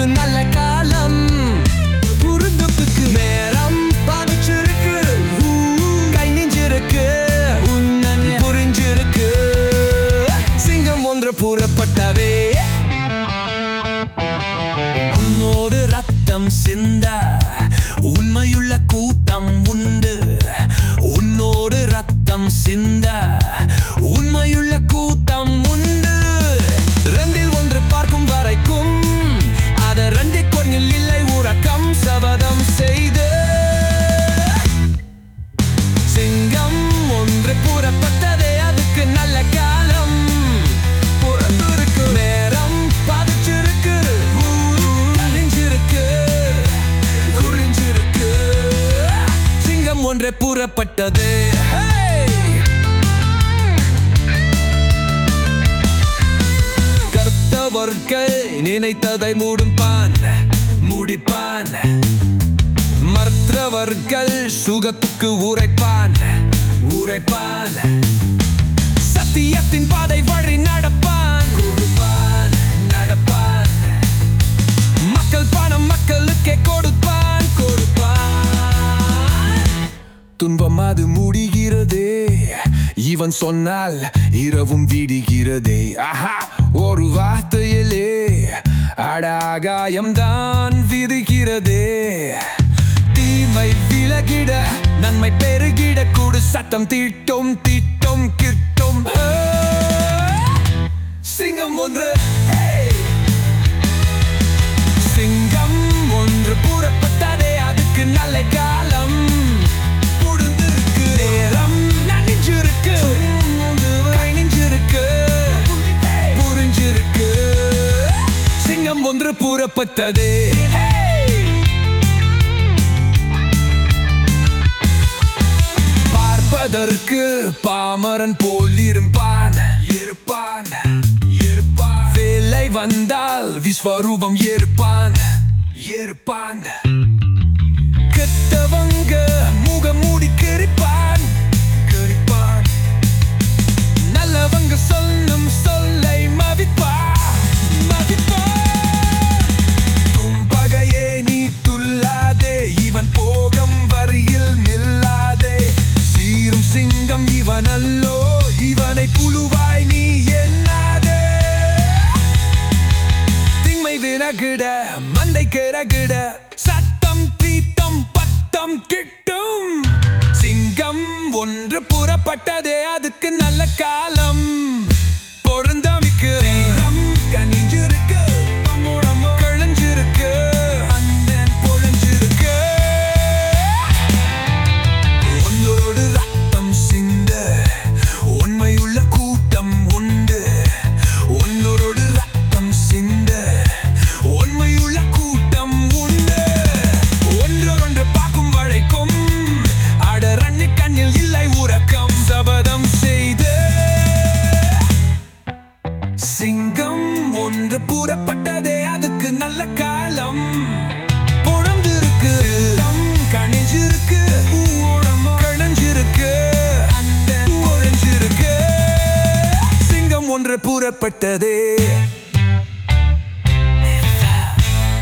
அதுக்கு நல்ல காலம் புரிந்துக்கு நேரம் பதிச்சிருக்கு ஊ, கை நெஞ்சிருக்கு உன்னன் புரிஞ்சிருக்கு சிங்கம் ஒன்று புறப்பட்டவே உன்னோடு ரத்தம் சிந்த உண்மையுள்ள கூட்டம் உண்டு உன்னோடு ரத்தம் சிந்த உண்மையுள்ள கூட்டம் உண்டு ரெண்டில் ஒன்று பார்க்கும் வரைக்கும் அத ரெண்டை கொஞ்சில் இல்லை உறக்கம் சபதம் செய்து சிங்கம் ஒன்று புறப்பட்டதே அதுக்கு நல்ல காலம் புறத்திருக்கு நேரம் பதிச்சிருக்கு நெஞ்சிருக்கு குறிஞ்சிருக்கு சிங்கம் ஒன்று புறப்பட்டது Hey! கர்த்தவர்கள் நினைத்ததை மூடும்பான் முடிப்பான் மற்றவர்கள் சுகத்துக்கு உரைப்பான் உரைப்பான் சத்தியத்தின் பாதை வழி நடப்பான் கொடுப்பான் நடப்பான் மக்கள் பணம் மக்களுக்கே கொடுப்பான் கொடுப்பான் துன்பம் அது முடிகிறதே இவன் சொன்னால் இரவும் விடுகிறதே ஆஹா ஒரு வார்த்தையிலே அடாகாயம்தான் விடுகிறதே தீமை விலகிட நன்மை பெருகிட கூடு சட்டம் தீட்டும் தீட்டும் கிட்டும் ஆ! சிங்கம் ஒன்று hey! சிங்கம் ஒன்று புறப்பட்டதே அதுக்கு நல்ல காலம் புடுந்திருக்கு நேரம் நனைஞ்சிருக்கு கை நெஞ்சிருக்கு புரிஞ்சிருக்கு சிங்கம் ஒன்று புறப்பட்டதே பார்ப்பதற்கு பாமரன் போல் இருப்பான் இருப்பான் இருப்பான் வேலை வந்தால் விஸ்வரூபம் இருப்பான் இருப்பான் கெட்டவங்க முகமூடி கரிப்பான் கரிப்பான் நல்லவங்க சொல்லும் சொல்லை மதிப்பான் மதிப்பான் தும்பகையே நீ துல்லாதே இவன் போகம் வரியில் நில்லாதே சீரும் சிங்கம் இவன் அல்லோ இவனை புழுவாய் நீ எண்ணாதே திண்மை விறகிட மண்டை கிறகிட சத்தம் தீட்டம் பத்தம் கிட்டும் சிங்கம் ஒன்று புறப்பட்டதே அதுக்கு நல்ல காலம் பொருந்தமிக்கு நேரம் கனிஞ்சிருக்கு அம்முடமோ கழிஞ்சிருக்கு அண்ணன் பொழிஞ்சிருக்கு உன்னோடு ரத்தம் சிந்த உண்மையுள்ள கூட்டம் உண்டு உன்னோடு ரத்தம் சிந்த உண்மையுள்ள கூட்டம் உண்டு ஒன்றொன்று பார்க்கும் வழைக்கும் அடரண்ணு கண்ணில் இல்லை உறக்கம் சபதம் செய்து சிங்கம் ஒன்று புறப்பட்டதே அதுக்கு நல்ல காலம் பொழந்திருக்கு தம் கணிஞ்சிருக்கு ஊழமோ கழிஞ்சிருக்கு அந்த ஒழிஞ்சிருக்கு சிங்கம் ஒன்று புறப்பட்டதே